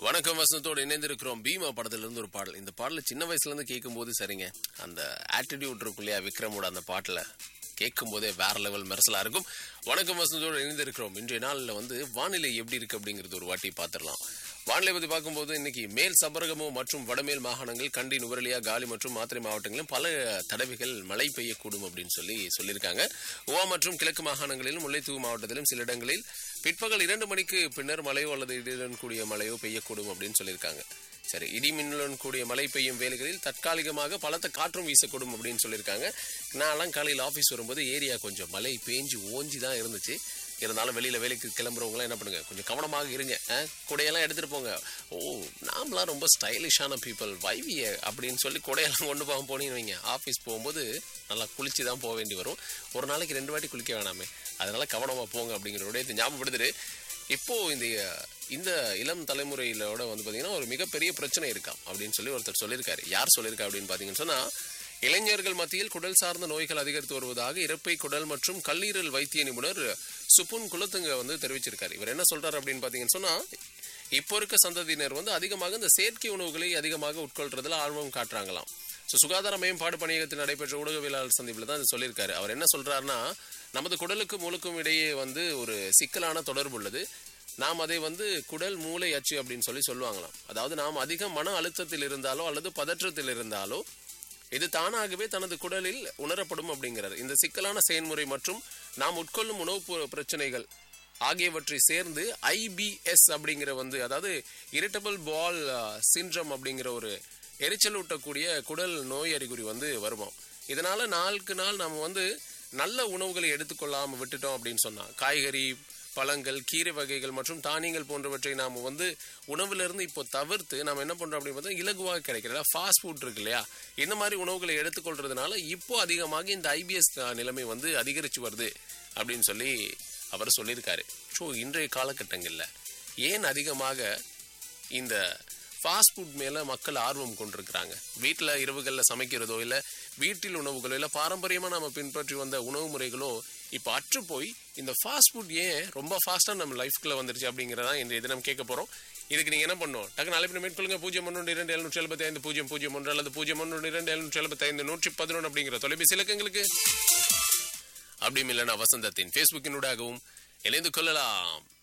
வணக்கம் வசனத்தோடு இணைந்திருக்கிறோம் பீமா படத்துல இருந்து ஒரு பாடல் இந்த பாடல சின்ன வயசுல இருந்து கேட்கும் போது சரிங்க அந்த ஆட்டிடியூட் இருக்கும் இல்லையா விக்ரமோட அந்த பாட்டுல கேட்கும் போதே வேற லெவல் மெரசலா இருக்கும் வணக்கம் வசனத்தோடு இணைந்திருக்கிறோம் இன்றைய நாள்ல வந்து வானிலை எப்படி இருக்கு அப்படிங்கிறது ஒரு வாட்டி பார்த்துடலாம் வானிலை பத்தி பார்க்கும்போது இன்னைக்கு மேல் சபரகமோ மற்றும் வடமேல் மாகாணங்கள் கண்டி நுவரலியா காலி மற்றும் மாத்திரை மாவட்டங்களிலும் பல தடவைகள் மழை பெய்யக்கூடும் அப்படின்னு சொல்லி சொல்லியிருக்காங்க ஓவா மற்றும் கிழக்கு மாகாணங்களிலும் முல்லைத்தீவு மாவட்டத்திலும் சில இடங்களில் பிற்பகல் இரண்டு மணிக்கு பின்னர் மழையோ அல்லது இடியுடன் கூடிய மழையோ பெய்யக்கூடும் அப்படின்னு சொல்லியிருக்காங்க சரி இடி மின்னலுடன் கூடிய மழை பெய்யும் வேலைகளில் தற்காலிகமாக பலத்த காற்றும் வீசக்கூடும் அப்படின்னு சொல்லியிருக்காங்க நான்லாம் காலையில் ஆஃபீஸ் வரும்போது ஏரியா கொஞ்சம் மழை பேஞ்சு ஓஞ்சி தான் இருந்துச்சு இருந்தாலும் வெளியில வேலைக்கு கிளம்புறவங்களாம் என்ன பண்ணுங்க கொஞ்சம் கவனமாக இருங்க ஆ? குடையெல்லாம் எடுத்துட்டு போங்க ஓ நாமலாம் ரொம்ப ஸ்டைலிஷான பீப்புள் வைவிய அப்படின்னு சொல்லி குடையெல்லாம் கொண்டு போக போனீங்கன்னு வைங்க ஆஃபீஸ் போகும்போது நல்லா குளிச்சு தான் போக வேண்டி வரும் ஒரு நாளைக்கு ரெண்டு வாட்டி குளிக்க வேணாமே அதனால கவனமா போங்க அப்படிங்கிற விடயத்தை ஞாபகப்படுத்துட்டு இப்போ இந்த இந்த இளம் தலைமுறையிலோட வந்து பாத்தீங்கன்னா ஒரு மிகப்பெரிய பிரச்சனை இருக்காம் அப்படின்னு சொல்லி ஒருத்தர் சொல்லியிருக்காரு யார் சொல்லியிருக்கா அப்படின்னு பாத்தீங்கன்னு சொன்னா இளைஞர்கள் மத்தியில் குடல் சார்ந்த நோய்கள் அதிகரித்து வருவதாக இறப்பை குடல் மற்றும் கல்லீரல் வைத்திய நிபுணர் சுப்புன் குலத்துங்க வந்து தெரிவிச்சிருக்காரு இவர் என்ன சொல்றாரு அப்படின்னு பாத்தீங்கன்னு சொன்னா இப்போ இருக்க சந்ததியினர் வந்து அதிகமாக இந்த செயற்கை உணவுகளை அதிகமாக உட்கொள்றதுல ஆர்வம் காட்டுறாங்களாம் ஸோ சுகாதார மேம்பாடு பணியகத்தில் நடைபெற்ற ஊடகவியலாளர் சந்திப்பில் தான் இது சொல்லியிருக்காரு அவர் என்ன சொல்றாருன்னா நமது குடலுக்கும் மூலுக்கும் இடையே வந்து ஒரு சிக்கலான தொடர்பு உள்ளது நாம் அதை வந்து குடல் மூளை அச்சு அப்படின்னு சொல்லி சொல்லுவாங்களாம் அதாவது நாம் அதிக மன அழுத்தத்தில் இருந்தாலோ அல்லது பதற்றத்தில் இருந்தாலோ இது தானாகவே தனது குடலில் உணரப்படும் அப்படிங்கிறார் இந்த சிக்கலான செயல்முறை மற்றும் நாம் உட்கொள்ளும் உணவு பு- பிரச்சனைகள் ஆகியவற்றை சேர்ந்து ஐபிஎஸ் அப்படிங்கிற வந்து அதாவது இரிட்டபிள் பால் சின்ட்ரம் அப்படிங்கிற ஒரு எரிச்சல் ஊட்டக்கூடிய குடல் நோய் அறிகுறி வந்து வருமாம் இதனால நாளுக்கு நாள் நம்ம வந்து நல்ல உணவுகளை எடுத்துக்கொள்ளாம விட்டுட்டோம் அப்படின்னு சொன்னா காய்கறி பழங்கள் கீரை வகைகள் மற்றும் தானியங்கள் போன்றவற்றை நாம வந்து உணவுல இருந்து இப்போ தவிர்த்து நம்ம என்ன பண்றோம் அப்படின்னு பார்த்தா இலகுவாக கிடைக்கிற ஃபாஸ்ட் ஃபுட் இருக்கு இல்லையா இந்த மாதிரி உணவுகளை எடுத்துக்கொள்றதுனால இப்போ அதிகமாக இந்த ஐபிஎஸ் நிலைமை வந்து அதிகரிச்சு வருது அப்படின்னு சொல்லி அவர் சொல்லியிருக்காரு ஸோ இன்றைய காலகட்டங்கள்ல ஏன் அதிகமாக இந்த ஃபாஸ்ட் ஃபுட் மேல மக்கள் ஆர்வம் கொண்டிருக்கிறாங்க வீட்டில் இரவுகளில் சமைக்கிறதோ இல்லை வீட்டில் உணவுகளோ இல்லை பாரம்பரியமாக நம்ம பின்பற்றி வந்த உணவு முறைகளோ இப்போ அற்று போய் இந்த ஃபாஸ்ட் ஃபுட் ஏன் ரொம்ப ஃபாஸ்ட்டாக நம்ம லைஃப்குள்ளே வந்துருச்சு அப்படிங்கிறதா இந்த இது நம்ம கேட்க போகிறோம் இதுக்கு நீங்கள் என்ன பண்ணணும் டக்கு நாளைக்கு மேற்கொள்ளுங்க பூஜ்ஜியம் ஒன்று இரண்டு எழுநூற்றி எழுபத்தி ஐந்து பூஜ்ஜியம் பூஜ்ஜியம் ஒன்று அல்லது பூஜ்ஜியம் ஒன்று இரண்டு எழுநூற்றி எழுபத்தி ஐந்து நூற்றி பதினொன்று அப்படிங்கிற தொலைபேசி இலக்கங்களுக்கு அப்படியும் இல்லைன்னா வசந்தத்தின் ஃபேஸ்புக்கினூடாகவும் இணைந்து கொள்ளலாம்